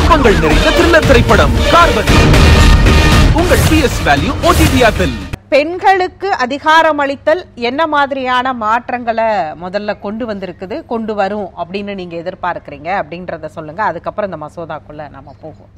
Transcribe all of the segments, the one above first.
குழப்பங்கள் நிறைந்த த்ரில்லர் திரைப்படம் கார்பன் உங்கள் பிஎஸ் வேல்யூ ஓடிடி ஆப்பில் பெண்களுக்கு அதிகாரம் அளித்தல் என்ன மாதிரியான மாற்றங்களை முதல்ல கொண்டு வந்திருக்குது கொண்டு வரும் அப்படின்னு நீங்க எதிர்பார்க்கறீங்க அப்படின்றத சொல்லுங்க அதுக்கப்புறம் இந்த மசோதாக்குள்ள நம்ம போவோம்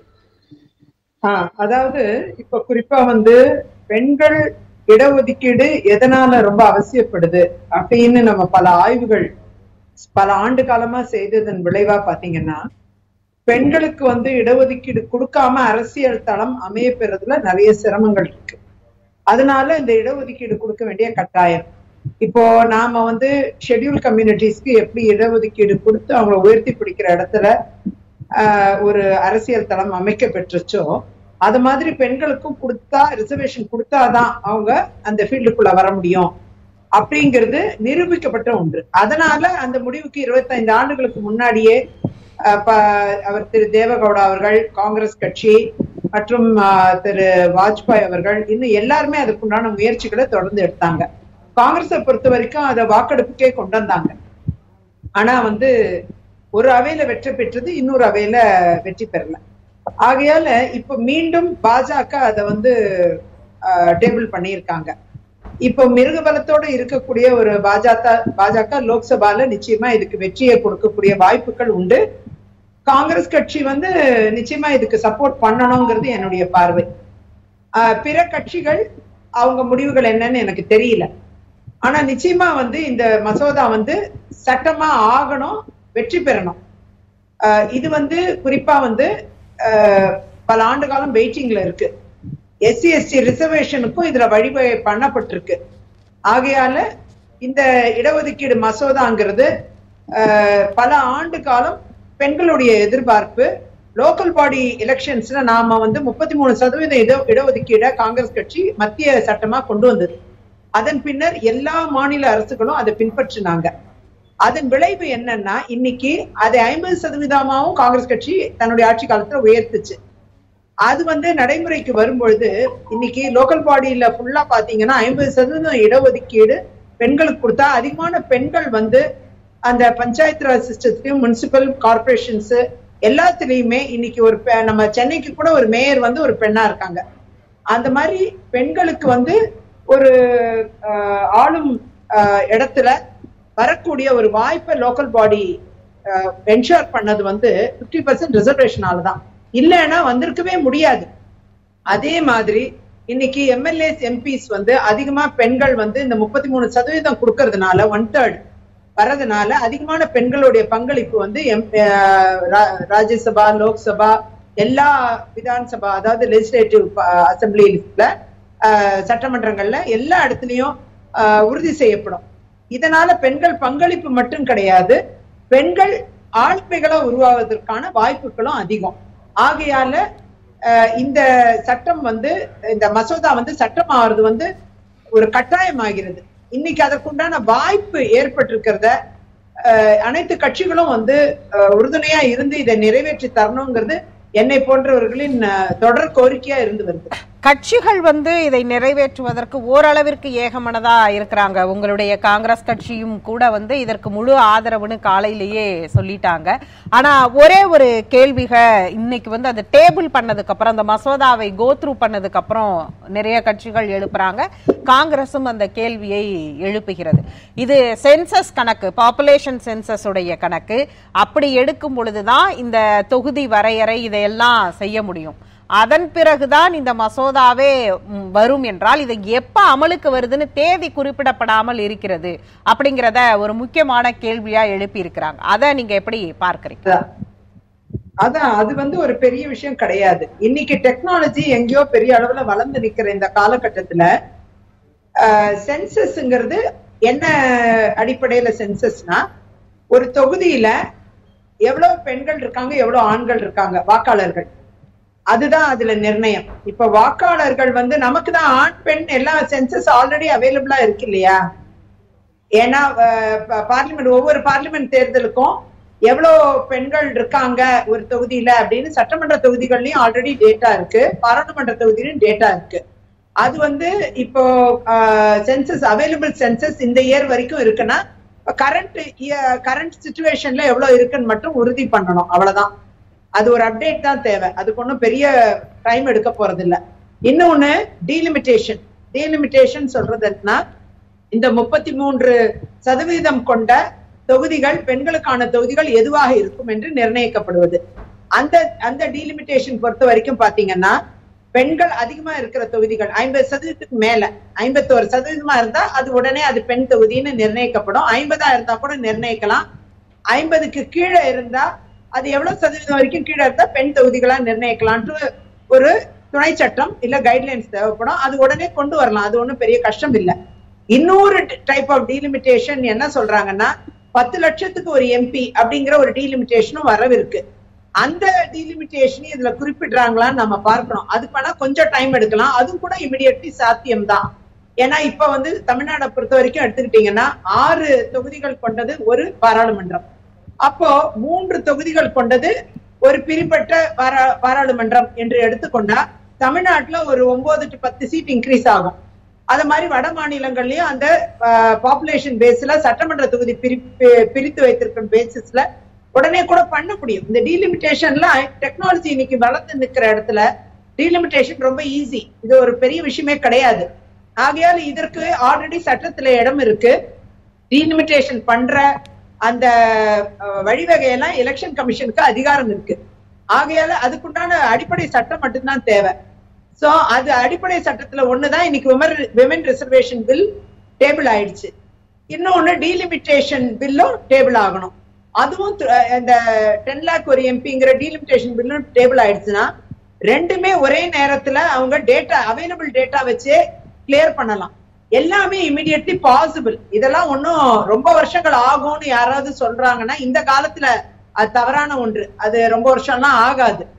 ஆ, அதாவது இப்ப குறிப்பா வந்து பெண்கள் இடஒதுக்கீடு எதனால ரொம்ப அவசியப்படுது அப்படின்னு நம்ம பல ஆய்வுகள் பல ஆண்டு காலமா செய்ததன் விளைவா பாத்தீங்கன்னா பெண்களுக்கு வந்து இடஒதுக்கீடு கொடுக்காம அரசியல் தளம் அமைய பெறதுல நிறைய சிரமங்கள் இருக்கு அதனால இந்த இடஒதுக்கீடு கொடுக்க வேண்டிய கட்டாயம் இப்போ நாம வந்து ஷெட்யூல் கம்யூனிட்டிஸ்க்கு எப்படி இடஒதுக்கீடு கொடுத்து அவங்கள உயர்த்தி பிடிக்கிற இடத்துல ஆஹ், ஒரு அரசியல் தளம் அமைக்க பெற்றுச்சோ அது மாதிரி பெண்களுக்கும் கொடுத்தா ரிசர்வேஷன் கொடுத்தாதான் அவங்க அந்த ஃபீல்டுக்குள்ள வர முடியும் அப்படிங்கிறது நிரூபிக்கப்பட்ட ஒன்று அதனால அந்த முடிவுக்கு 25 ஆண்டுகளுக்கு முன்னாடியே அஹ், ப- அவர் திரு தேவகவுடா அவர்கள் காங்கிரஸ் கட்சி மற்றும் அஹ், திரு வாஜ்பாய் அவர்கள் இன்னும் எல்லாருமே அதுக்குண்டான முயற்சிகளை தொடர்ந்து எடுத்தாங்க காங்கிரஸை பொறுத்த வரைக்கும் அதை வாக்கெடுப்புக்கே கொண்டு வந்தாங்க ஆனா வந்து ஒரு அவையில வெற்றி பெற்றது இன்னொரு அவையில வெற்றி பெறல ஆகையால இப்ப மீண்டும் பாஜக அதை வந்து டேபிள் பண்ணியிருக்காங்க இப்போ மிருக பலத்தோட இருக்கக்கூடிய ஒரு பாஜக பாஜக லோக்சபால நிச்சயமா இதுக்கு வெற்றியை கொடுக்கக்கூடிய வாய்ப்புகள் உண்டு காங்கிரஸ் கட்சி வந்து நிச்சயமா இதுக்கு சப்போர்ட் பண்ணணுங்கிறது என்னுடைய பார்வை ஆஹ் பிற கட்சிகள் அவங்க முடிவுகள் என்னன்னு எனக்கு தெரியல ஆனா நிச்சயமா வந்து இந்த மசோதா வந்து சட்டமா ஆகணும் வெற்றி பெறணும் ஆஹ் இது வந்து குறிப்பா வந்து ஆஹ் பல ஆண்டு காலம் வெயிட்டிங்ல இருக்கு எஸ்சி எஸ்டி ரிசர்வேஷனுக்கும் இதுல வழிவகை பண்ணப்பட்டிருக்கு ஆகையால இந்த இடஒதுக்கீடு மசோதாங்கிறது ஆஹ் பல ஆண்டு காலம் பெண்களுடைய எதிர்பார்ப்பு லோக்கல் பாடி எலெக்ஷன்ஸ்ல நாம வந்து முப்பத்தி மூணு சதவீத இட இடஒதுக்கீட காங்கிரஸ் கட்சி மத்திய சட்டமா கொண்டு வந்தது அதன் பின்னர் எல்லா மாநில அரசுகளும் அதை பின்பற்றினாங்க அதன் விளைவு என்னன்னா இன்னைக்கு அதை ஐம்பது சதவீதமாவும் காங்கிரஸ் கட்சி தன்னுடைய ஆட்சி காலத்துல உயர்த்துச்சு அது வந்து நடைமுறைக்கு வரும்பொழுது இன்னைக்கு லோக்கல் பாடியில ஃபுல்லா பாத்தீங்கன்னா ஐம்பது சதவீதம் இடஒதுக்கீடு பெண்களுக்கு கொடுத்தா அதிகமான பெண்கள் வந்து அந்த பஞ்சாயத்து ராஜ் சிஸ்டத்திலையும் முனிசிபல் கார்பரேஷன்ஸ் எல்லாத்துலயுமே இன்னைக்கு ஒரு பெ- நம்ம சென்னைக்கு கூட ஒரு மேயர் வந்து ஒரு பெண்ணா இருக்காங்க அந்த மாதிரி பெண்களுக்கு வந்து ஒரு ஆஹ், ஆளும் ஆஹ், இடத்துல வரக்கூடிய ஒரு வாய்ப்பை லோக்கல் பாடி என்ஷூர் பண்ணது வந்து 50% பர்சன்ட் ரிசர்வேஷனால தான் இல்லைன்னா வந்திருக்கவே முடியாது அதே மாதிரி இன்னைக்கு எம்எல்ஏஸ் எம்பிஸ் வந்து அதிகமா பெண்கள் வந்து இந்த முப்பத்தி மூணு சதவீதம் கொடுக்கறதுனால ஒன் தேர்ட் வர்றதுனால அதிகமான பெண்களுடைய பங்களிப்பு வந்து எம் அஹ் ரா- ராஜ்யசபா லோக்சபா எல்லா விதான் சபா அதாவது லெஜிஸ்லேட்டிவ் அசம்பிளில சட்டமன்றங்கள்ல எல்லா இடத்துலயும் அஹ், உறுதி செய்யப்படும் இதனால பெண்கள் பங்களிப்பு மட்டும் கிடையாது பெண்கள் ஆளுமைகளா உருவாவதற்கான வாய்ப்புகளும் அதிகம் ஆகையால அஹ், இந்த சட்டம் வந்து இந்த மசோதா வந்து சட்டம் ஆகிறது வந்து ஒரு கட்டாயமாகிறது இன்னைக்கு அதற்குண்டான வாய்ப்பு ஏற்பட்டிருக்கிறத அஹ், அனைத்து கட்சிகளும் வந்து அஹ், உறுதுணையா இருந்து இதை நிறைவேற்றி தரணுங்கிறது என்னை போன்றவர்களின் அஹ், தொடர் கோரிக்கையா இருந்து வருது கட்சிகள் வந்து இதை நிறைவேற்றுவதற்கு ஓரளவிற்கு ஏகமனதா இருக்கிறாங்க உங்களுடைய காங்கிரஸ் கட்சியும் கூட வந்து இதற்கு முழு ஆதரவுன்னு காலையிலேயே சொல்லிட்டாங்க ஆனா ஒரே ஒரு கேள்விக இன்னைக்கு வந்து அது டேபிள் பண்ணதுக்கு அப்புறம் அந்த மசோதாவை கோத்ரூ பண்ணதுக்கு அப்புறம் நிறைய கட்சிகள் எழுப்புறாங்க காங்கிரசும் அந்த கேள்வியை எழுப்புகிறது இது சென்சஸ் கணக்கு பாப்புலேஷன் சென்சஸ் உடைய கணக்கு அப்படி எடுக்கும் பொழுதுதான் இந்த தொகுதி வரையறை இதையெல்லாம் செய்ய முடியும் அதன் பிறகுதான் இந்த மசோதாவே ம், வரும் என்றால் இது எப்ப அமலுக்கு வருதுன்னு தேதி குறிப்பிடப்படாமல் இருக்கிறது அப்படிங்கறத ஒரு முக்கியமான கேள்வியா எழுப்பி இருக்கிறாங்க அதை நீங்க எப்படி பார்க்கறீங்க அதான். அதான் அது வந்து ஒரு பெரிய விஷயம் கிடையாது இன்னைக்கு டெக்னாலஜி எங்கேயோ பெரிய அளவுல வளர்ந்து நிக்கிற இந்த காலகட்டத்துல சென்சஸ்ங்கிறது என்ன அடிப்படையில சென்சஸ்னா ஒரு தொகுதியில எவ்வளவு பெண்கள் இருக்காங்க எவ்வளவு ஆண்கள் இருக்காங்க வாக்காளர்கள் அதுதான் அதுல நிர்ணயம் இப்ப வாக்காளர்கள் வந்து நமக்கு தான் ஆண் பெண் எல்லாம் சென்சஸ் ஆல்ரெடி அவைலபிளா இருக்கு இல்லையா ஏன்னா பார்லிமெண்ட் ஒவ்வொரு பார்லிமெண்ட் தேர்தலுக்கும் எவ்வளவு பெண்கள் இருக்காங்க ஒரு தொகுதியில அப்படின்னு சட்டமன்ற தொகுதிகள்லயும் ஆல்ரெடி டேட்டா இருக்கு பாராளுமன்ற தொகுதியிலும் டேட்டா இருக்கு அது வந்து இப்போ சென்சஸ் அவைலபிள் சென்சஸ் இந்த இயர் வரைக்கும் இருக்குன்னா கரண்ட் கரண்ட் சுச்சுவேஷன்ல எவ்வளவு இருக்குன்னு மட்டும் உறுதி பண்ணணும் அவ்வளவுதான் அது ஒரு அப்டேட் தான் தேவை அதுக்கு ஒன்றும் பெரிய டைம் எடுக்க போறது இல்ல இன்னொன்னு டீலிமிட்டேஷன் டீலிமிட்டேஷன் சொல்றதுன்னா இந்த முப்பத்தி மூன்று சதவீதம் கொண்ட தொகுதிகள் பெண்களுக்கான தொகுதிகள் எதுவாக இருக்கும் என்று நிர்ணயிக்கப்படுவது அந்த அந்த டீலிமிட்டேஷன் பொறுத்த வரைக்கும் பாத்தீங்கன்னா பெண்கள் அதிகமா இருக்கிற தொகுதிகள் ஐம்பது சதவீதத்துக்கு மேல ஐம்பத்தோரு சதவீதமா இருந்தா அது உடனே அது பெண் தொகுதின்னு நிர்ணயிக்கப்படும் ஐம்பதா இருந்தா கூட நிர்ணயிக்கலாம் ஐம்பதுக்கு கீழே இருந்தா அது எவ்வளவு சதவீதம் வரைக்கும் கீழே இருந்தா பெண் தொகுதிகளா நிர்ணயிக்கலாம்னு ஒரு துணை சட்டம் இல்ல கைட்லைன்ஸ் தேவைப்படும் அது உடனே கொண்டு வரலாம் அது ஒண்ணும் பெரிய கஷ்டம் இல்ல இன்னொரு டைப் ஆஃப் டீலிமிட்டேஷன் என்ன சொல்றாங்கன்னா பத்து லட்சத்துக்கு ஒரு எம்பி அப்படிங்கிற ஒரு டீலிமிட்டேஷனும் வரவிருக்கு அந்த டீலிமிட்டேஷன் இதுல குறிப்பிடுறாங்களான்னு நம்ம பார்க்கணும் அதுக்கு வேணா கொஞ்சம் டைம் எடுக்கலாம் அதுவும் கூட இமிடியட்லி சாத்தியம்தான் ஏன்னா இப்ப வந்து தமிழ்நாடை பொறுத்த வரைக்கும் எடுத்துக்கிட்டீங்கன்னா ஆறு தொகுதிகள் கொண்டது ஒரு பாராளுமன்றம் அப்போ மூன்று தொகுதிகள் கொண்டது ஒரு பிரிப்பட்ட பாரா- பாராளுமன்றம் என்று எடுத்துக்கொண்டா தமிழ்நாட்டுல ஒரு ஒன்பது டு பத்து சீட் இன்க்ரீஸ் ஆகும் அது மாதிரி வட மாநிலங்கள்லயும் அந்த பாப்புலேஷன் பேஸ்ல சட்டமன்ற தொகுதி பிரி- பி- பிரித்து வைத்திருக்கும் பேசிஸ்ல உடனே கூட பண்ண முடியும் இந்த டீலிமிட்டேஷன்ல டெக்னாலஜி இன்னைக்கு வளர்ந்து நிக்கிற இடத்துல டீலிமிட்டேஷன் ரொம்ப ஈஸி இது ஒரு பெரிய விஷயமே கிடையாது ஆகையால் இதற்கு ஆல்ரெடி சட்டத்துல இடம் இருக்கு டீலிமிட்டேஷன் பண்ற அந்த அஹ், வழிவகையெல்லாம் எலெக்ஷன் கமிஷனுக்கு அதிகாரம் இருக்கு ஆகையால அதுக்குண்டான அடிப்படை சட்டம் மட்டும்தான் தேவை சோ அது அடிப்படை சட்டத்துல ஒண்ணுதான் இன்னைக்கு விமன் ரிசர்வேஷன் பில் டேபிள் ஆயிடுச்சு இன்னொன்னு டீலிமிட்டேஷன் பில்லும் டேபிள் ஆகணும் அதுவும் து- அஹ், இந்த டென் லேக் ஒரு எம்பிங்கிற டீலிமிட்டேஷன் பில்லும் டேபிள் ஆயிடுச்சுன்னா ரெண்டுமே ஒரே நேரத்துல அவங்க டேட்டா அவைலபிள் டேட்டா வச்சே கிளியர் பண்ணலாம் எல்லாமே இமிடியட்லி பாசிபிள் இதெல்லாம் ஒன்றும் ரொம்ப வருஷங்கள் ஆகும்னு யாராவது சொல்றாங்கன்னா இந்த காலத்துல அது தவறான ஒன்று அது ரொம்ப வருஷம்லாம் ஆகாது